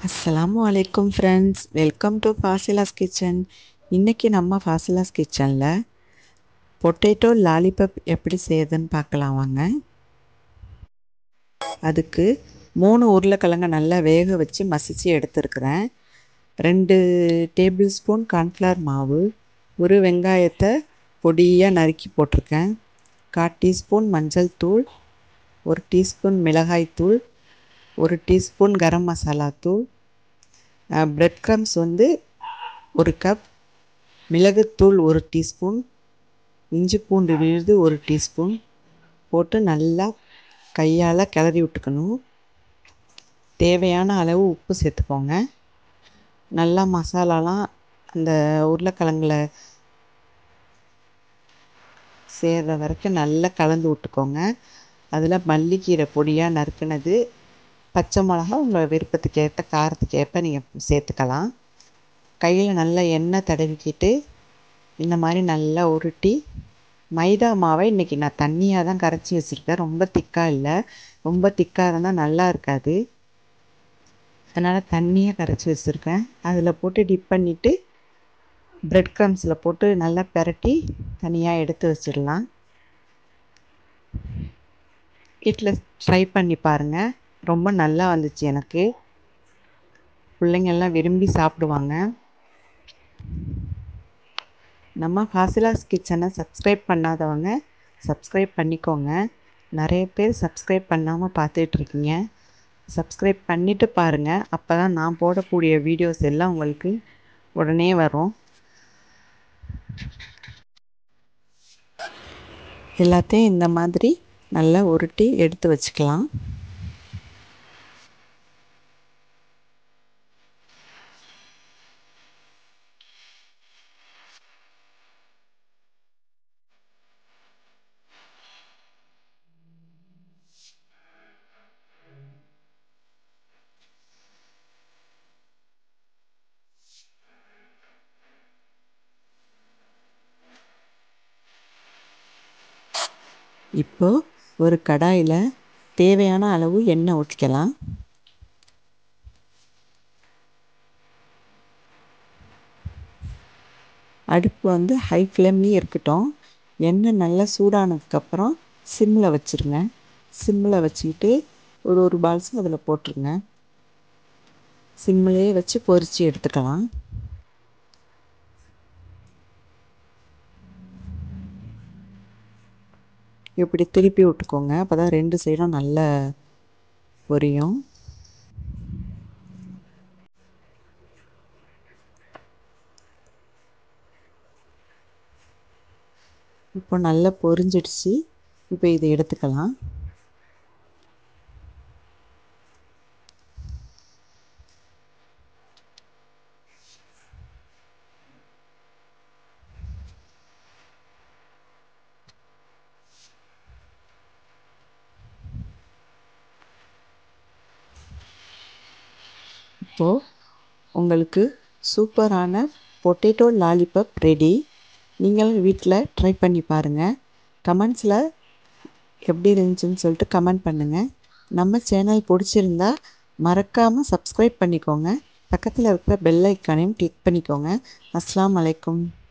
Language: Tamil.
அஸ்ஸலாமு அலைக்கும் friends welcome to Fazila's kitchen இன்றைக்கி நம்ம ஃபாசிலாஸ் கிச்சனில் பொட்டேட்டோ லாலிபப் எப்படி செய்யுதுன்னு பார்க்கலாம் வாங்க அதுக்கு மூணு உருளைக்கிழங்க நல்லா வேக வச்சு மசிச்சு எடுத்துருக்குறேன் ரெண்டு டேபிள் ஸ்பூன் கார்ன்ஃப்ளவர் மாவு ஒரு வெங்காயத்தை பொடியாக நறுக்கி போட்டிருக்கேன் கால் டீஸ்பூன் மஞ்சள் தூள் ஒரு டீஸ்பூன் மிளகாய் தூள் ஒரு டீஸ்பூன் கரம் மசாலா தூள் ப்ரெட் க்ரம்ஸ் வந்து ஒரு கப் மிளகுத்தூள் ஒரு டீஸ்பூன் இஞ்சி பூண்டு விழுது ஒரு டீஸ்பூன் போட்டு நல்லா கையால் கிளறி விட்டுக்கணும் தேவையான அளவு உப்பு சேர்த்துக்கோங்க நல்லா மசாலாலாம் அந்த உருளைக்கிழங்குல சேர்கிற வரைக்கும் நல்லா கலந்து விட்டுக்கோங்க அதில் மல்லிக்கீரை பொடியாக நறுக்குனது பச்சை மிளகா உங்கள் விருப்பத்துக்கு ஏற்ற காரத்துக்கு ஏற்ப நீங்கள் சேர்த்துக்கலாம் கையில் நல்லா எண்ணெய் தடவிக்கிட்டு இந்த மாதிரி நல்லா உருட்டி மைதா மாவை இன்றைக்கி நான் தண்ணியாக தான் கரைச்சி வச்சுருக்கேன் ரொம்ப திக்காக இல்லை ரொம்ப திக்காக இருந்தால் நல்லா இருக்காது அதனால் தண்ணியாக கரைச்சி வச்சுருக்கேன் அதில் போட்டு டிப் பண்ணிவிட்டு ப்ரெட் க்ரம்ஸில் போட்டு நல்லா பெரட்டி தனியாக எடுத்து வச்சிடலாம் வீட்டில் ட்ரை பண்ணி பாருங்கள் ரொம்ப நல்லா வந்துச்சு எனக்கு பிள்ளைங்கள்லாம் விரும்பி சாப்பிடுவாங்க நம்ம ஃபாசிலாஸ் கிச்சனை சப்ஸ்கிரைப் பண்ணாதவங்க சப்ஸ்கிரைப் பண்ணிக்கோங்க நிறைய பேர் சப்ஸ்கிரைப் பண்ணாமல் பார்த்துட்ருக்கீங்க சப்ஸ்கிரைப் பண்ணிவிட்டு பாருங்கள் அப்போ தான் நான் போடக்கூடிய வீடியோஸ் எல்லாம் உங்களுக்கு உடனே வரும் எல்லாத்தையும் இந்த மாதிரி நல்லா உருட்டி எடுத்து வச்சுக்கலாம் இப்போது ஒரு கடாயில் தேவையான அளவு எண்ணெய் ஊற்றிக்கலாம் அடுப்பு வந்து ஹை ஃப்ளேம்லேயும் இருக்கட்டும் எண்ணெய் நல்லா சூடானதுக்கப்புறம் சிம்மில் வச்சுருங்க சிம்மில் வச்சுக்கிட்டு ஒரு ஒரு பால்ஸும் அதில் போட்டுருங்க சிம்மிலே வச்சு பொரித்து எடுத்துக்கலாம் இப்படி திருப்பி விட்டுக்கோங்க அப்போ தான் ரெண்டு சைடும் நல்ல பொரியும் இப்போ நல்லா பொரிஞ்சிடுச்சு இப்போ இதை எடுத்துக்கலாம் இப்போது உங்களுக்கு சூப்பரான பொட்டேட்டோ லாலிபப் ரெடி நீங்களும் வீட்டில் ட்ரை பண்ணி பாருங்கள் கமெண்ட்ஸில் எப்படி இருந்துச்சுன்னு சொல்லிட்டு கமெண்ட் பண்ணுங்கள் நம்ம சேனல் பிடிச்சிருந்தா மறக்காமல் சப்ஸ்கிரைப் பண்ணிக்கோங்க பக்கத்தில் இருக்கிற பெல் ஐக்கானையும் கிளிக் பண்ணிக்கோங்க அஸ்லாம் வலைக்கும்